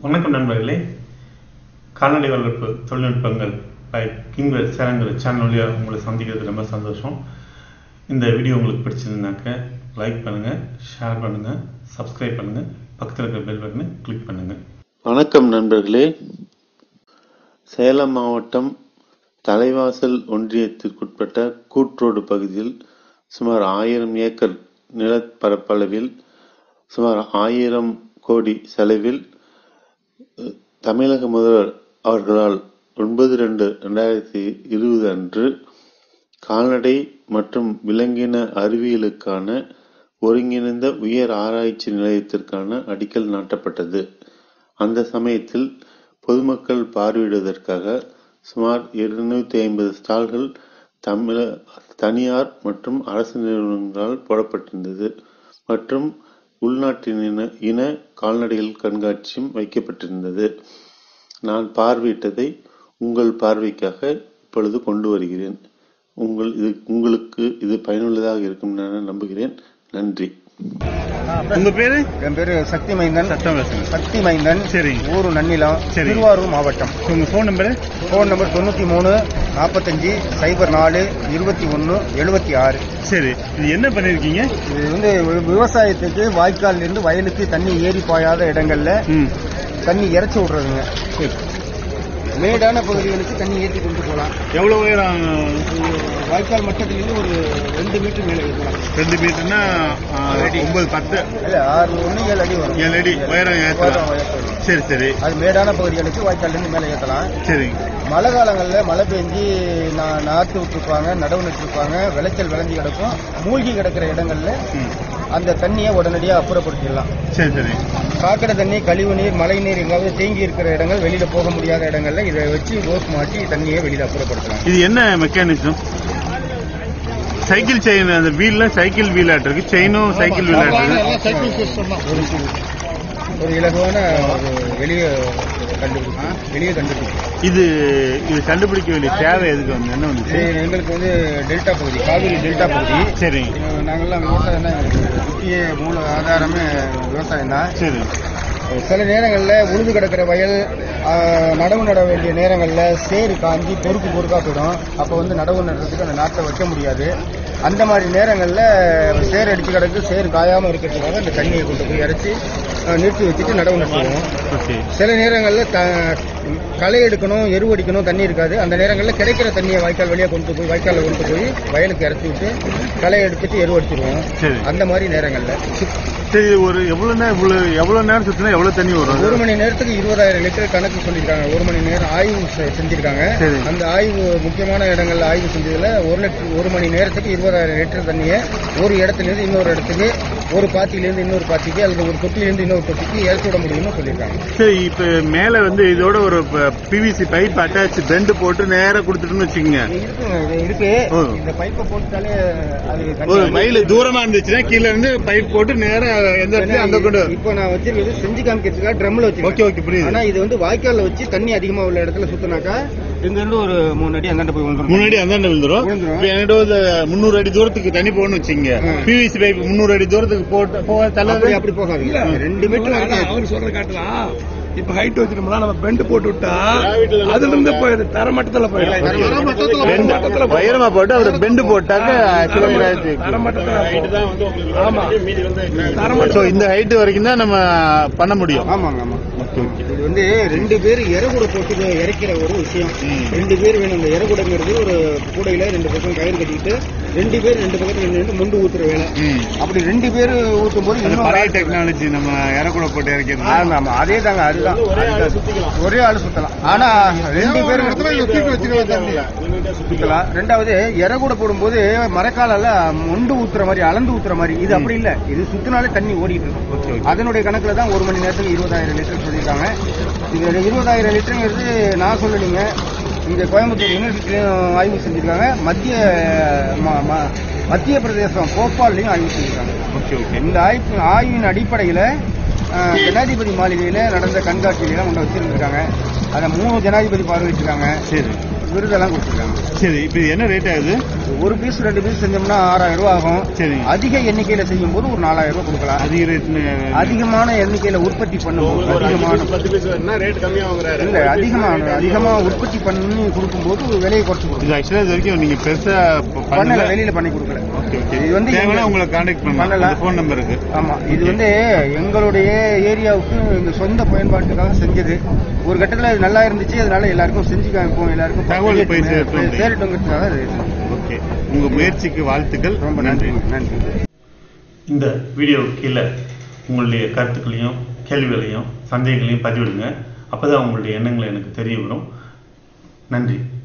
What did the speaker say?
வணக்கம் நண்பர்களே கால்நடை வளர்ப்பு தொழில்நுட்பங்கள் பை கிங்வெல் சேலங்கள் சேனல் வழியாக உங்களை சந்திக்கிறது ரொம்ப சந்தோஷம் இந்த வீடியோ உங்களுக்கு பிடிச்சிருந்தாக்க லைக் பண்ணுங்கள் ஷேர் பண்ணுங்கள் சப்ஸ்கிரைப் பண்ணுங்கள் பக்கத்தில் இருக்கிற பெல் பட்டனை கிளிக் பண்ணுங்கள் வணக்கம் நண்பர்களே சேலம் மாவட்டம் தலைவாசல் ஒன்றியத்திற்குட்பட்ட கூட்ரோடு பகுதியில் சுமார் ஆயிரம் ஏக்கர் நிலப்பரப்பளவில் சுமார் ஆயிரம் கோடி செலவில் அஹ், தமிழக முதல்வர் அவர்களால் ஒன்பது ரெண்டு ரெண்டாயிரத்தி இருபது அன்று கால்நடை மற்றும் விலங்கின அறிவியலுக்கான ஒருங்கிணைந்த உயர் ஆராய்ச்சி நிலையத்திற்கான அடிக்கல் நாட்டப்பட்டது அந்த சமயத்தில் பொதுமக்கள் பார்வையிடுவதற்காக சுமார் இருநூத்தி ஐம்பது ஸ்டால்கள் தமிழ தனியார் மற்றும் அரசு நிறுவனங்களால் போடப்பட்டிருந்தது மற்றும் உள்நாட்டின் இன இன கால்நடைகள் கண்காட்சியும் வைக்கப்பட்டிருந்தது நான் பார்வையிட்டதை உங்கள் பார்வைக்காக இப்பொழுது கொண்டு வருகிறேன் உங்கள் இது உங்களுக்கு இது பயனுள்ளதாக இருக்கும் என நம்புகிறேன் நன்றி உங்கள் பேர் என் பேரு சக்தி மைந்தன் சத்தம் பேசுங்க சக்தி மைந்தன் சரிங்க ஊரு நன்னிலம் சரி. திருவாரூர் மாவட்டம் உங்கள் ஃபோன் நம்பரு ஃபோன் நம்பர் தொண்ணூத்தி மூணு நாற்பத்தஞ்சு சைபர் நாலு இருபத்தி ஒன்று எழுபத்தி ஆறு சரி இது என்ன பண்ணியிருக்கீங்க இது வந்து வி- விவசாயத்துக்கு வாய்க்கால்ல இருந்து வயலுக்கு தண்ணி ஏறி பாயாத இடங்கள்ல ம் தண்ணி இறைச்சி விடுறதுங்க மேடான பகுதிகளுக்கு தண்ணி ஏற்றி கொண்டு போகலாம் எவ்வளோ உயரம் வாய்க்கால் மட்டத்திலிருந்து ஒரு ரெண்டு மீட்டர் மேலே இருக்கலாம் ரெண்டு மீட்டர்னா ஒன்பது பத்து இல்ல ஆறு ஒன்று ஏழு அடி வரும் ஏழு அடி உயரம் ஏற்றலாம் ஏற்றலாம். சரி சரி அது மேடான பகுதிகளுக்கு வாய்க்கால்ல இருந்து மேலே ஏற்றலாம் சரிங்க மழை காலங்களில் மழை பெஞ்சு நா- நாற்று விட்டுருப்பாங்க நடவு நட்டுருப்பாங்க விளைச்சல் விளைஞ்சு கிடக்கும் மூழ்கி கிடக்கிற இடங்கள்ல ம் அந்த தண்ணியை உடனடியாக அப்புறப்படுத்திடலாம் சரி சரி சாக்கடை தண்ணி கழிவு நீர் மழை நீர் எங்காவது தேங்கி இருக்கிற இடங்கள் வெளியில போக முடியாத இடங்கள்ல இதை வச்சு ரோஸ் மாட்டி தண்ணியை வெளியில அப்புறப்படுத்தலாம் இது என்ன மெக்கானிசம் சைக்கிள் செயின் அந்த வீல்ல சைக்கிள் வீல் ஆட்டு இருக்கு செயினும் சைக்கிள் வீல் ஆட்டு இருக்கு ஒரு ஒரு இலகுவான ஒரு எளிய கண்டுபிடிப்பு எளிய கண்டுபிடிப்பு இது இது கண்டுபிடிக்க வேண்டிய தேவை எதுக்கு வந்து என்ன இது வந்துச்சு எங்களுக்கு வந்து டெல்டா பகுதி காவிரி டெல்டா பகுதி சரி அஹ் நாங்கெல்லாம் விவசாயம் தான் எங்களுக்கு முக்கிய மூல ஆதாரமே விவசாயம் தான் சரி சில நேரங்களில் உழுது கிடக்கிற வயல் ஆஹ், நடவு நட வேண்டிய நேரங்களில் சேறு காஞ்சி பொறுக்கு பொறுக்கா போயிடும் அப்போ வந்து நடவு நடுறதுக்கு அந்த நாட்டை வைக்க முடியாது அந்த மாதிரி நேரங்களில் சேறு அடிச்சு கிடக்கு சேறு காயாமல் இருக்கிறதுக்காக அந்த தண்ணியை கொண்டு போய் இறச்சி ஆஹ், நிறுத்தி வச்சுட்டு நடவு நட்டுருவோம் ஓகே சில நேரங்களில் த களை எடுக்கணும் எரு அடிக்கணும் தண்ணி இருக்காது அந்த நேரங்களில் கிடைக்கிற தண்ணியை வாய்க்கால் வழியாக கொண்டு போய் வாய்க்காலில் கொண்டு போய் வயலுக்கு இறச்சி விட்டு களை எடுத்துட்டு எரு அடிச்சிருவோம் சரி அந்த மாதிரி நேரங்களில் சரி ஒரு எவ்வளவு நேரம் இவ்வளவு எவ்வளவு நேரம் சுத்தினா எவ்வளவு தண்ணி வரும் ஒரு மணி நேரத்துக்கு இருபதாயிரம் லிட்டர் கணக்கு சொல்லியிருக்காங்க ஒரு மணி நேரம் ஆய்வு செ- செஞ்சிருக்காங்க சரி. அந்த ஆய்வு முக்கியமான இடங்கள்ல ஆய்வு செஞ்சதுல ஒரு லிட்டர் ஒரு மணி நேரத்துக்கு இருபதாயிரம் லிட்டர் தண்ணியை ஒரு இடத்துல இருந்து இன்னொரு இடத்துக்கு ஒரு பாத்தியிலிருந்து இன்னொரு பாத்திக்கு அல்லது ஒரு தொட்டிலிருந்து இன்னொரு தொட்டிக்கு இறக்கி விட முடியும்னு சொல்லியிருக்காங்க சரி இப்ப மேல வந்து இதோட ஒரு பிவிசி பைப் அட்டாச் பெண்ட் போட்டு நேரா கொடுத்துட்டுன்னு வச்சுக்கோங்க இது இருக்குங்க, இது இருக்கு ஓ. இந்த பைப்பை போட்டுட்டாலே அது ஒரு தண்ணி வயலு தூரமா இருந்துச்சுன்னா கீழ இருந்து பைப் போட்டு நேரா எந்த இடத்துல அந்த கொண்டு வரும். இப்போ நான் வச்சிருக்கிறது செஞ்சு காமிக்கிறதுக்காக ட்ரம்ல வச்சிருக்கேன் ஓகே ஓகே புரியுது ஆனா இது வந்து வாய்க்கால்ல வச்சு தண்ணி அதிகமா உள்ள இடத்துல சுத்தினாக்கா இங்க இருந்து ஒரு மூணு அடி அந்தாண்ட போய் வந்துரும் முன்னாடி அந்தாண்ட விழுந்துரும் விழுந்துரும். இப்ப என்கிட்ட ஒரு முந்நூறு அடி தூரத்துக்கு தண்ணி போகணும்னு வச்சுங்க ம். பிவிசி பைப் முந்நூறு அடி தூரத்துக்கு போட்டு போக அப்படி தள்ள அப்படி போகாது ரெண்டு மீட்டர் வரைக்கும் அவர் சொல்ற காட்டலாம் இப்ப ஹைட் வச்சிருந்தோம்னா நம்ம பெண்ட் போட்டு விட்டா அதுல இருந்து போயிடுது தரமட்டத்துல போயிடும் தரமட்டத்துல உயரமா போட்டு அவர் பெண்டு போட்டாக்க கிலோமீட்டர் தரமட்டத்துல ஆமா ஆமா சோ இந்த ஹைட் வரைக்கும் தான் நம்ம பண்ண முடியும் ஆமாங்க ஆமா இது வந்து ரெண்டு பேர் இறகுட போட்டு இதை இறக்கிற ஒரு விஷயம் ரெண்டு பேர் வேணும் இந்த இறகுடங்கிறது ஒரு கூடையில ரெண்டு பக்கம் கயிறு கட்டிக்கிட்டு ரெண்டு பேர் ரெண்டு பக்கத்துல நின்று முண்டு ஊத்துற வேலை ம். அப்படி ரெண்டு பேர் ஊத்தும் போது அது இன்னும் பழைய டெக்னாலஜி நம்ம இறக்கூட போட்டு இறக்கிறது ஆமா ஆமா அதே தாங்க அதுதான் அதுதான். ஒரே ஆளு சுத்தலாம் ஆனா ரெண்டு பேரும் சுத்தலாம் ரெண்டாவது இறகுட போடும்போது மரக்காலால மொண்டு ஊத்துற மாதிரி அளந்து ஊத்துற மாதிரி இது அப்படி இல்ல இது சுத்தினாலே தண்ணி ஓடிட்டு இருக்கும் அதனுடைய கணக்குல தான் ஒரு மணி நேரத்துக்கு இருபதாயிரம் லிட்டர் சொல்லியிருக்காங்க இது இருபதாயிரம் லிட்டருங்கிறது நான் சொல்லலைங்க இங்க கோயம்புத்தூர் யூனிவர்சிட்டிலையும் ஆய்வு செஞ்சிருக்காங்க மத்திய ம- ம- மத்திய பிரதேசம் போபால்லையும் ஆய்வு செஞ்சிருக்காங்க ஓகே ஓகே இந்த ஆய்வு ஆய்வின் அடிப்படையில் ஜனாதிபதி மாளிகையில் நடந்த கண்காட்சியிலாம் கொண்டு வச்சிருந்திருக்காங்க அதை மூணு ஜனாதிபதி பார்வையிட்டிருக்காங்க சரி விருதெல்லாம் கொடுத்துருக்காங்க சரி இப்போ இது என்ன ரேட் ஆகுது ஒரு பீஸ் ரெண்டு பீஸ் செஞ்சோம்னா ஆறாயிரம் ரூபாய் ஆகும் சரி அதிக எண்ணிக்கையில செய்யும் போது ஒரு நாலாயிரம் ரூபாய் கொடுக்கலாம் அதிக ரேட்னு அதிகமான எண்ணிக்கையில உற்பத்தி பண்ணும்போது அதிகமான பத்து பீஸ் வேணும்னா ரேட் கம்மியா வாங்குறாரு இல்ல அதிகமான அதிகமா உற்பத்தி பண்ணி கொடுக்கும்போது விலையை குறைச்சு கொடுக்கும் இது ஆக்சுவலாக இது வரைக்கும் நீங்க பெருசா ப- பண்ணல பண்ணல வெளியில பண்ணி கொடுக்கல ஓகே ஓகே இது வந்து தேவைன்னா எங்க- உங்களை காண்டாக்ட் பண்ணலாம் பண்ணலாம். இந்த ஃபோன் நம்பருக்கு ஆமா இது வந்து எங்களுடைய ஏரியாவுக்கு எங்க சொந்த பயன்பாட்டுக்காக செஞ்சது ஒரு கட்டத்துல இது நல்லா இருந்துச்சு அதனால எல்லாருக்கும் செஞ்சு காமிப்போம் எல்லாருக்கும் தகவல் போய் சேரட்டும். சேரட்டுங்கிறதுக்காக இது செஞ்சோம். ஓகே உங்க முயற்சிக்கு வாழ்த்துக்கள் ரொம்ப நன்றி நன்றி இந்த வீடியோ கீழே உங்களுடைய கருத்துக்களையும் கேள்விகளையும் சந்தேகங்களையும் பதிவிடுங்க அப்பதான் உங்களுடைய எண்ணங்களை எனக்கு தெரிய வரும் நன்றி